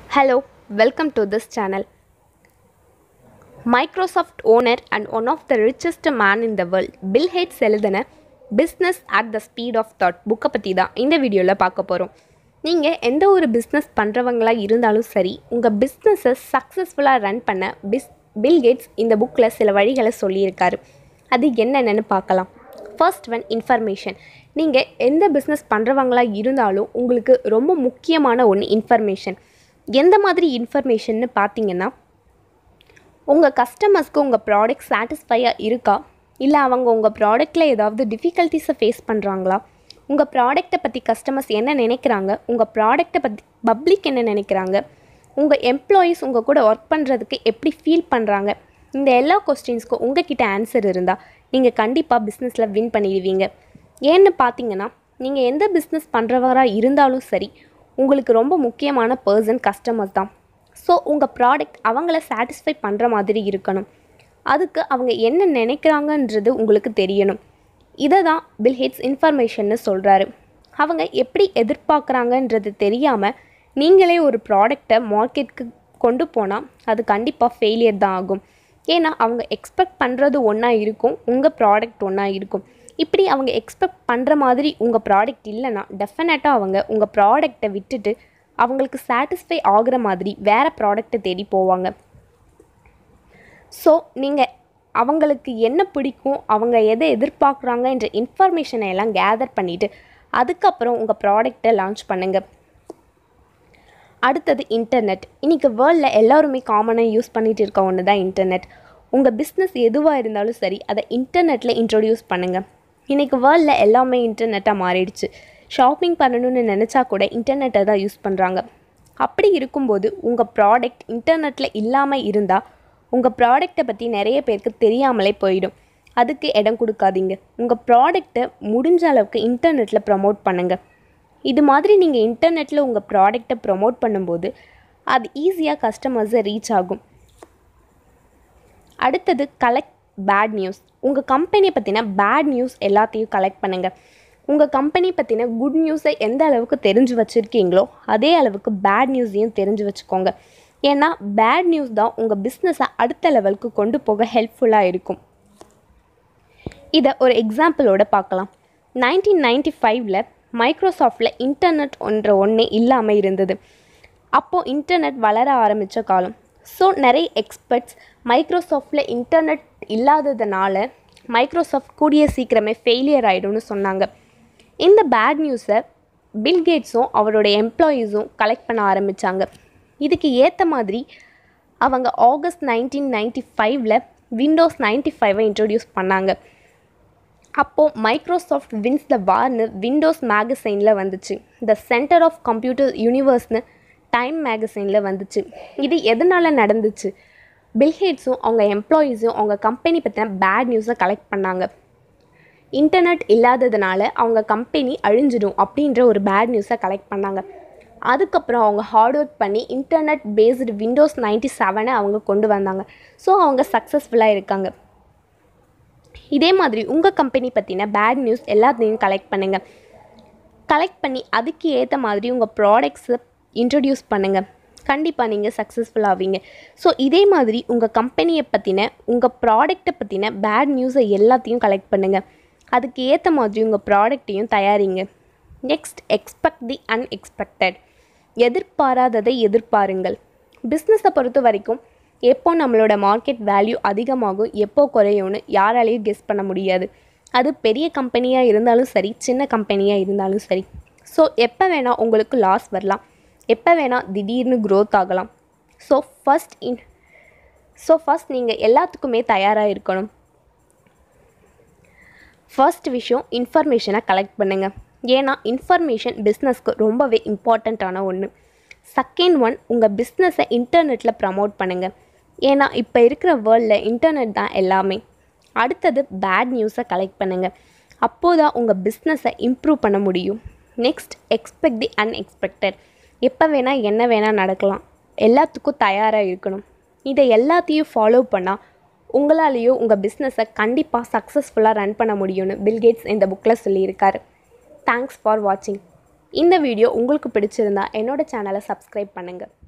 Hello, welcome to this channel. Microsoft owner and one of the richest man in the world, Bill Gates எழுதின business at the speed of thought புக்கை பற்றி தான் இந்த வீடியோவில் பார்க்க போகிறோம் நீங்கள் எந்த ஒரு பிஸ்னஸ் பண்ணுறவங்களா இருந்தாலும் சரி உங்கள் பிஸ்னஸை சக்ஸஸ்ஃபுல்லாக ரன் பண்ண பிஸ் பில் கேட்ஸ் இந்த புக்கில் சில வழிகளை சொல்லியிருக்காரு அது என்னென்னு பார்க்கலாம் ஃபர்ஸ்ட் ஒன் இன்ஃபர்மேஷன் நீங்கள் எந்த பிஸ்னஸ் பண்ணுறவங்களா இருந்தாலும் உங்களுக்கு ரொம்ப முக்கியமான ஒன்று இன்ஃபர்மேஷன் எந்த மாதிரி இன்ஃபர்மேஷன்னு பார்த்தீங்கன்னா உங்கள் கஸ்டமர்ஸ்க்கு உங்கள் ப்ராடக்ட் சாட்டிஸ்ஃபையாக இருக்கா இல்லை அவங்க உங்கள் ப்ராடக்ட்டில் ஏதாவது டிஃபிகல்ட்டிஸை ஃபேஸ் பண்ணுறாங்களா உங்கள் ப்ராடக்ட்டை பற்றி கஸ்டமர்ஸ் என்ன நினைக்கிறாங்க உங்கள் ப்ராடக்ட்டை பற்றி பப்ளிக் என்ன நினைக்கிறாங்க உங்கள் எம்ப்ளாயீஸ் உங்கள் கூட ஒர்க் பண்ணுறதுக்கு எப்படி ஃபீல் பண்ணுறாங்க இந்த எல்லா கொஸ்டின்ஸ்க்கும் உங்ககிட்ட ஆன்சர் இருந்தால் நீங்கள் கண்டிப்பாக பிஸ்னஸில் வின் பண்ணிடுவீங்க ஏன்னு பார்த்தீங்கன்னா நீங்கள் எந்த பிஸ்னஸ் பண்ணுறவராக இருந்தாலும் சரி உங்களுக்கு ரொம்ப முக்கியமான பர்சன் கஸ்டமர்ஸ் தான் ஸோ உங்கள் ப்ராடக்ட் அவங்கள சாட்டிஸ்ஃபை பண்ணுற மாதிரி இருக்கணும் அதுக்கு அவங்க என்ன நினைக்கிறாங்கன்றது உங்களுக்கு தெரியணும் இதை தான் பில்ஹேட்ஸ் இன்ஃபர்மேஷன்னு சொல்கிறாரு அவங்க எப்படி எதிர்பார்க்குறாங்கன்றது தெரியாமல் நீங்களே ஒரு ப்ராடக்டை மார்க்கெட்டுக்கு கொண்டு போனால் அது கண்டிப்பாக ஃபெயிலியர் தான் ஆகும் ஏன்னா அவங்க எக்ஸ்பெக்ட் பண்ணுறது ஒன்றா இருக்கும் உங்கள் ப்ராடக்ட் ஒன்றா இருக்கும் இப்படி அவங்க எக்ஸ்பெக்ட் பண்ணுற மாதிரி உங்கள் ப்ராடக்ட் இல்லைன்னா டெஃபினட்டாக அவங்க உங்கள் ப்ராடக்டை விட்டுட்டு அவங்களுக்கு சாட்டிஸ்ஃபை ஆகுற மாதிரி வேறு ப்ராடக்ட்டை தேடி போவாங்க ஸோ நீங்கள் அவங்களுக்கு என்ன பிடிக்கும் அவங்க எதை எதிர்பார்க்குறாங்கன்ற இன்ஃபர்மேஷனை எல்லாம் கேதர் பண்ணிவிட்டு அதுக்கப்புறம் உங்கள் ப்ராடக்டை லான்ச் பண்ணுங்கள் அடுத்தது இன்டர்நெட் இன்றைக்கி வேர்ல்டில் எல்லோருமே காமனாக யூஸ் பண்ணிகிட்டு இருக்க ஒன்று தான் இன்டர்நெட் உங்கள் பிஸ்னஸ் எதுவாக இருந்தாலும் சரி அதை இன்டர்நெட்டில் இன்ட்ரொடியூஸ் பண்ணுங்கள் இன்றைக்கி வேர்ல்டில் எல்லாமே இன்டர்நெட்டாக மாறிடுச்சு ஷாப்பிங் பண்ணணும்னு நினச்சா கூட இன்டர்நெட்டை தான் யூஸ் பண்ணுறாங்க அப்படி இருக்கும்போது உங்கள் ப்ராடக்ட் இன்டர்நெட்டில் இல்லாமல் இருந்தால் உங்கள் ப்ராடக்டை பற்றி நிறைய பேருக்கு தெரியாமலே போயிடும் அதுக்கு இடம் கொடுக்காதீங்க உங்கள் ப்ராடக்டை முடிஞ்ச அளவுக்கு இன்டர்நெட்டில் ப்ரமோட் பண்ணுங்கள் இது மாதிரி நீங்கள் இன்டர்நெட்டில் உங்கள் ப்ராடக்டை ப்ரமோட் பண்ணும்போது அது ஈஸியாக கஸ்டமர்ஸை ரீச் ஆகும் அடுத்தது கலெக்ட் பேட் நியூஸ் உங்கள் கம்பெனியை பற்றின பேட் நியூஸ் எல்லாத்தையும் கலெக்ட் பண்ணுங்கள் உங்கள் கம்பெனி பற்றின குட் நியூஸை எந்த அளவுக்கு தெரிஞ்சு வச்சுருக்கீங்களோ அதே அளவுக்கு பேட் நியூஸையும் தெரிஞ்சு வச்சுக்கோங்க ஏன்னா பேட் நியூஸ் தான் உங்கள் பிஸ்னஸை அடுத்த லெவலுக்கு கொண்டு போக ஹெல்ப்ஃபுல்லாக இருக்கும் இதை ஒரு எக்ஸாம்பிளோட பார்க்கலாம் நைன்டீன் நைன்டி ஃபைவ்ல மைக்ரோசாஃப்டில் இன்டர்நெட் ஒன்ற ஒன்றே இல்லாமல் இருந்தது அப்போது இன்டர்நெட் வளர ஆரம்பித்த காலம் ஸோ நிறைய எக்ஸ்பர்ட்ஸ் மைக்ரோசாஃப்டில் இன்டர்நெட் இல்லாததுனால மைக்ரோசாஃப்ட் கூடிய சீக்கிரமே ஃபெயிலியர் ஆகிடும்னு சொன்னாங்க இந்த பேட் நியூஸை பில்கேட்ஸும் அவரோட எம்ப்ளாயீஸும் கலெக்ட் பண்ண ஆரம்பித்தாங்க இதுக்கு ஏற்ற மாதிரி அவங்க ஆகஸ்ட் நைன்டீன் நைன்டி ஃபைவ்ல விண்டோஸ் நைன்டி ஃபைவை இன்ட்ரடியூஸ் பண்ணாங்க அப்போது மைக்ரோசாஃப்ட் வின்ஸ் த வார்னு விண்டோஸ் மேகசைனில் வந்துச்சு த சென்டர் ஆஃப் கம்ப்யூட்டர் யூனிவர்ஸ்னு டைம் மேகசைனில் வந்துச்சு இது எதனால் நடந்துச்சு பில்ஹேட்ஸும் அவங்க எம்ப்ளாயீஸும் அவங்க கம்பெனி பற்றின பேட் நியூஸை கலெக்ட் பண்ணாங்க இன்டர்நெட் இல்லாததுனால அவங்க கம்பெனி அழிஞ்சிடும் அப்படின்ற ஒரு பேட் நியூஸை கலெக்ட் பண்ணாங்க அதுக்கப்புறம் அவங்க ஹார்ட் ஒர்க் பண்ணி இன்டர்நெட் பேஸ்டு விண்டோஸ் நைன்டி செவனை அவங்க கொண்டு வந்தாங்க ஸோ அவங்க சக்ஸஸ்ஃபுல்லாக இருக்காங்க இதே மாதிரி உங்கள் கம்பெனி பற்றின பேட் நியூஸ் எல்லாத்தையும் கலெக்ட் பண்ணுங்கள் கலெக்ட் பண்ணி அதுக்கு ஏற்ற மாதிரி உங்கள் ப்ராடக்ட்ஸை இன்ட்ரடியூஸ் பண்ணுங்கள் கண்டிப்பாக நீங்கள் சக்ஸஸ்ஃபுல் ஆவீங்க ஸோ இதே மாதிரி உங்கள் கம்பெனியை பற்றின உங்கள் ப்ராடக்ட்டை பற்றின பேட் நியூஸை எல்லாத்தையும் கலெக்ட் பண்ணுங்கள் அதுக்கு ஏற்ற மாதிரி உங்கள் ப்ராடக்ட்டையும் தயாரிங்க நெக்ஸ்ட் எக்ஸ்பெக்ட் தி அன்எக்ஸ்பெக்டட் எதிர்பாராததை எதிர்பாருங்கள் பிஸ்னஸை பொறுத்த வரைக்கும் எப்போ நம்மளோட மார்க்கெட் வேல்யூ அதிகமாகும் எப்போ குறையும்னு யாராலையும் கெஸ் பண்ண முடியாது அது பெரிய கம்பெனியாக இருந்தாலும் சரி சின்ன கம்பெனியாக இருந்தாலும் சரி ஸோ எப்போ வேணால் உங்களுக்கு லாஸ் வரலாம் எப்போ வேணால் திடீர்னு க்ரோத் ஆகலாம் so first in so first நீங்கள் எல்லாத்துக்குமே தயாராக இருக்கணும் ஃபர்ஸ்ட் விஷயம் இன்ஃபர்மேஷனை கலெக்ட் பண்ணுங்கள் ஏன்னா இன்ஃபர்மேஷன் பிஸ்னஸ்க்கு ரொம்பவே இம்பார்ட்டண்ட்டான ஒன்று செகண்ட் ஒன் உங்கள் பிஸ்னஸை இன்டர்நெட்டில் ப்ரமோட் பண்ணுங்கள் ஏன்னா இப்போ இருக்கிற வேர்ல்டில் இன்டர்நெட் தான் எல்லாமே அடுத்தது பேட் நியூஸை கலெக்ட் பண்ணுங்கள் அப்போது தான் உங்கள் பிஸ்னஸை இம்ப்ரூவ் பண்ண முடியும் நெக்ஸ்ட் எக்ஸ்பெக்ட் தி அன்எக்ஸ்பெக்டட் எப்போ வேணால் என்ன வேணால் நடக்கலாம் எல்லாத்துக்கும் தயாராக இருக்கணும் இதை எல்லாத்தையும் ஃபாலோ பண்ணால் உங்களாலேயும் உங்கள் பிஸ்னஸை கண்டிப்பாக சக்ஸஸ்ஃபுல்லாக ரன் பண்ண முடியும்னு பில்கேட்ஸ் இந்த புக்கில் சொல்லியிருக்காரு தேங்க்ஸ் ஃபார் வாட்சிங் இந்த வீடியோ உங்களுக்கு பிடிச்சிருந்தா என்னோட சேனலை சப்ஸ்கிரைப் பண்ணுங்கள்